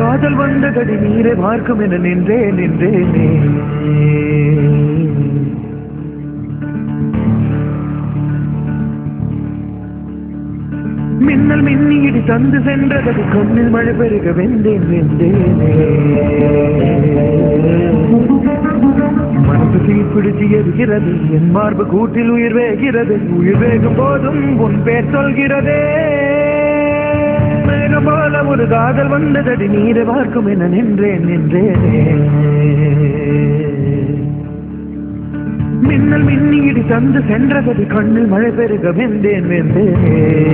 காதல் வந்ததடி நீரை பார்க்கும் என நின்றே நின்றேனே மின்னல் மின்னியிடி தந்து சென்றதடி கண்ணில் மழை பெருக வெந்தேன் வெந்தேனே மனசு தீப்பிடிச்சு எரிகிறது என் மார்பு கூட்டில் உயிர் வேகிறது உயிர் வேகும் போதும் உன் பேர் சொல்கிறதே மேகம் போல ஒரு காதல் வந்ததடி நீரை பார்க்கும் என நின்றேன் நின்றேனே மின்னல் மின்னியிடி தந்து சென்றதடி கண்ணில் மழை பெருக வெந்தேன் வெந்தேனே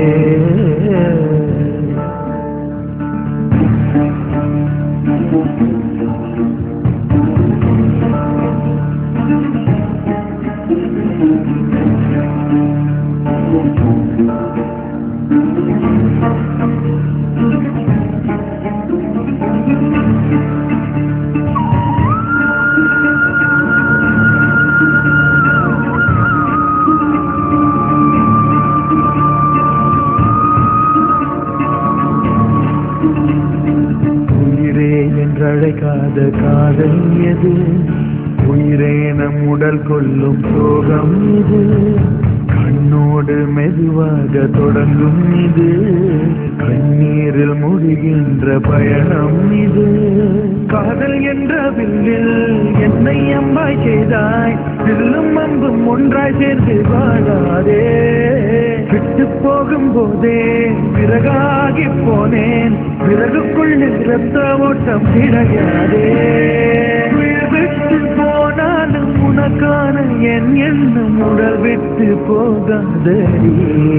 உயிரே என்றழைக்காத காதல் எது உயிரே நம் உடல் கொள்ளும் சோகம் இது கண்ணோடு மெதுவாக தொடங்கும் இது கண்ணீரில் முடிகின்ற பயணம் இது காதல் என்ற வில்லில் என்னை அம்பாய் செய்தாய் வில்லும் அம்பும் ஒன்றாய் சேர்ந்து வாழாதே விட்டு போகும் போதே விறகாகி போனேன் விறகுக்குள் ரத்த ஓட்டம் கிடையாதே உயிர் விட்டு போனாலும் உனக்கான என் எண்ணம் உடல் விட்டு போகாதடி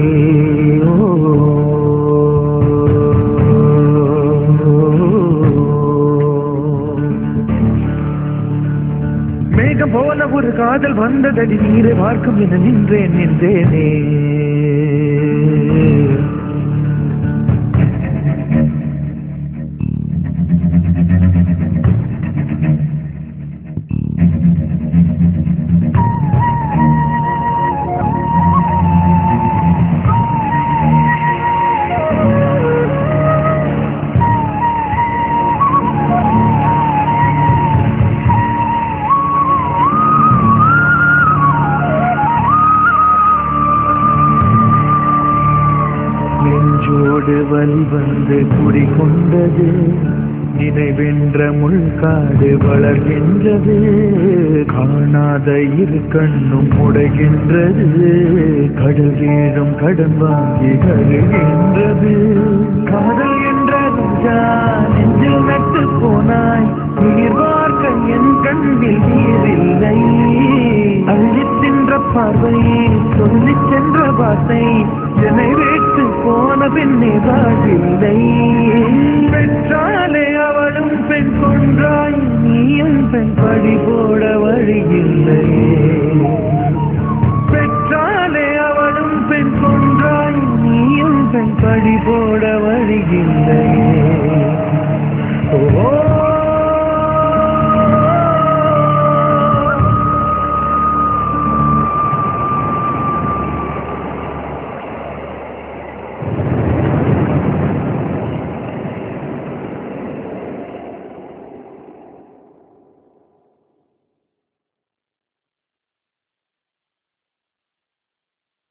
மேகம் போல ஒரு காதல் வந்ததடி நீரை பார்க்கும் என நின்றேன் நின்றேனே நெஞ்சோடு வலி வந்து குடிகொண்டது நினைவென்ற முள்காடு வளர்கின்றது காணாத இரு கண்ணும் உடைகின்றது கடல் கீழும் கடன் வாங்கி கருகின்றது காதல் என்ற ரோஜா நெஞ்சில் நட்டு போனாய் நீர் பார்க்க என் கண்ணில் நீரில்லை அள்ளித் தின்ற பார்வை சொல்லிச் சென்ற வார்த்தை என்னை வைத்து போன பின்னே வாழில்லை பெற்றாலே அவளும் பெண் கொன்றாய் நீயும் பெண் பழி போட வழியில்லை பெற்றாலே அவளும் பெண் கொன்றாய் நீயும் பெண் பழி போட வழியில்லை